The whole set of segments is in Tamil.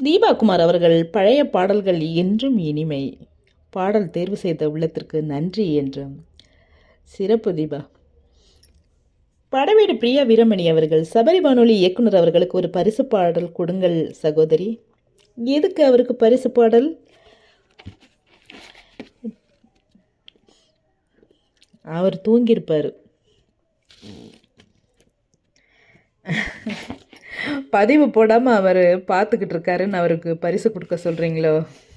தீபா குமார் அவர்கள் பழைய பாடல்கள் என்றும் இனிமை பாடல் தேர்வு செய்த உள்ளத்திற்கு நன்றி என்றும் சிறப்பு தீபா படவேடு பிரியா வீரமணி அவர்கள் சபரி வானொலி இயக்குனர் அவர்களுக்கு ஒரு பரிசு பாடல் கொடுங்கள் சகோதரி எதுக்கு அவருக்கு பரிசு பாடல் அவர் தூங்கியிருப்பார் பதிவு போடாமல் அவர் பார்த்துக்கிட்டு இருக்காருன்னு அவருக்கு பரிசு கொடுக்க சொல்கிறீங்களோ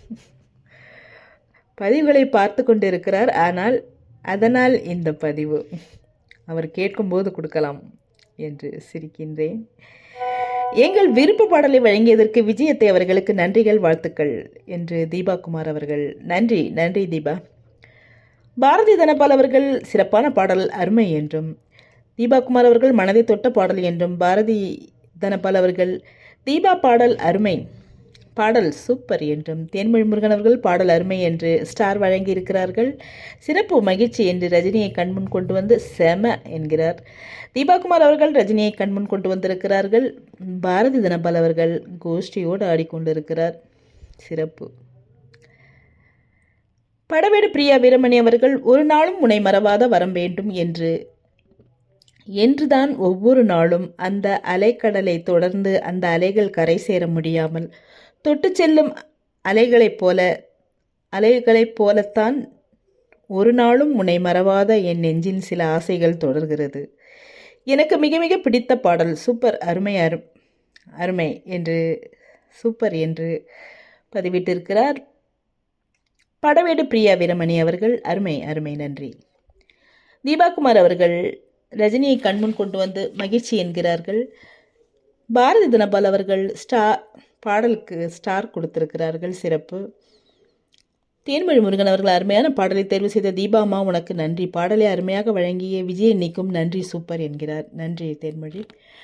பதிவுகளை பார்த்து கொண்டு இருக்கிறார் ஆனால் அதனால் இந்த பதிவு அவர் கேட்கும்போது கொடுக்கலாம் என்று சிரிக்கின்றேன் எங்கள் விருப்ப பாடலை வழங்கியதற்கு விஜயத்தை அவர்களுக்கு நன்றிகள் வாழ்த்துக்கள் என்று தீபா குமார் அவர்கள் நன்றி நன்றி தீபா பாரதி தனபால் அவர்கள் சிறப்பான பாடல் அருமை என்றும் தீபா குமார் அவர்கள் மனதை தொட்ட பாடல் என்றும் பாரதி தனபால் அவர்கள் தீபா பாடல் அருமை பாடல் சூப்பர் என்றும் தேன்மொழி முருகன் அவர்கள் பாடல் அருமை என்று ஸ்டார் வழங்கியிருக்கிறார்கள் சிறப்பு மகிழ்ச்சி என்று ரஜினியை கண்முன் கொண்டு வந்து செம என்கிறார் தீபாகுமார் அவர்கள் ரஜினியை கண்முன் கொண்டு வந்திருக்கிறார்கள் பாரதி தனபால் அவர்கள் கோஷ்டியோடு ஆடிக்கொண்டிருக்கிறார் சிறப்பு படவேடு பிரியா வீரமணி அவர்கள் ஒரு நாளும் உன்னை மறவாத வரம் வேண்டும் என்று என்றுதான் ஒவ்வொரு நாளும் அந்த அலைக்கடலை தொடர்ந்து அந்த அலைகள் கரை சேர முடியாமல் தொட்டு செல்லும் அலைகளைப் போல அலைகளைப் போலத்தான் ஒரு நாளும் உன்னை மறவாத என் நெஞ்சில் சில ஆசைகள் தொடர்கிறது எனக்கு மிக மிக பிடித்த பாடல் சூப்பர் அருமை அரு அருமை என்று சூப்பர் என்று பதிவிட்டிருக்கிறார் படவேடு பிரியா வீரமணி அவர்கள் அருமை அருமை நன்றி தீபாகுமார் அவர்கள் ரஜினியை கண்முன் கொண்டு வந்து மகிழ்ச்சி என்கிறார்கள் பாரதி தினபால் அவர்கள் ஸ்டார் பாடலுக்கு ஸ்டார் கொடுத்திருக்கிறார்கள் சிறப்பு தேன்மொழி முருகன் அவர்கள் அருமையான பாடலை தேர்வு செய்த தீபாமா உனக்கு நன்றி பாடலை அருமையாக வழங்கிய விஜய் இன்னைக்கும் நன்றி சூப்பர் என்கிறார் நன்றி தேன்மொழி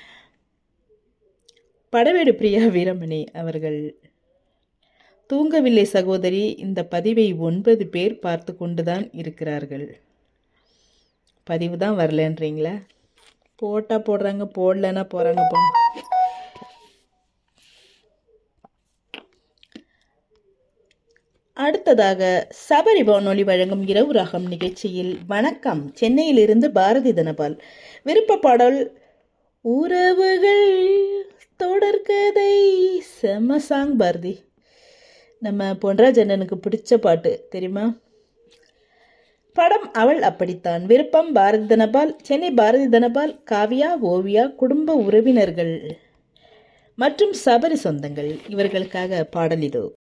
படவேடு பிரியா வீரமணி அவர்கள் தூங்கவில்லை சகோதரி இந்த பதிவை ஒன்பது பேர் பார்த்து கொண்டுதான் இருக்கிறார்கள் பதிவு தான் வரலன்றீங்களா போட்டால் போடுறாங்க போடலன்னா போகிறாங்க போங்க அடுத்ததாக சபரி வானொலி வழங்கும் இரவு ராகம் நிகழ்ச்சியில் வணக்கம் சென்னையிலிருந்து பாரதி தனபால் விருப்ப பாடல் உறவுகள் தொடர்கதை செம்ம சாங் பாரதி நம்ம பொன்ராஜண்ணனுக்கு பிடிச்ச பாட்டு தெரியுமா படம் அவள் அப்படித்தான் விருப்பம் பாரதி தனபால் சென்னை பாரதி தனபால் காவியா ஓவியா குடும்ப உறவினர்கள் மற்றும் சபரி சொந்தங்கள் இவர்களுக்காக பாடல் இதோ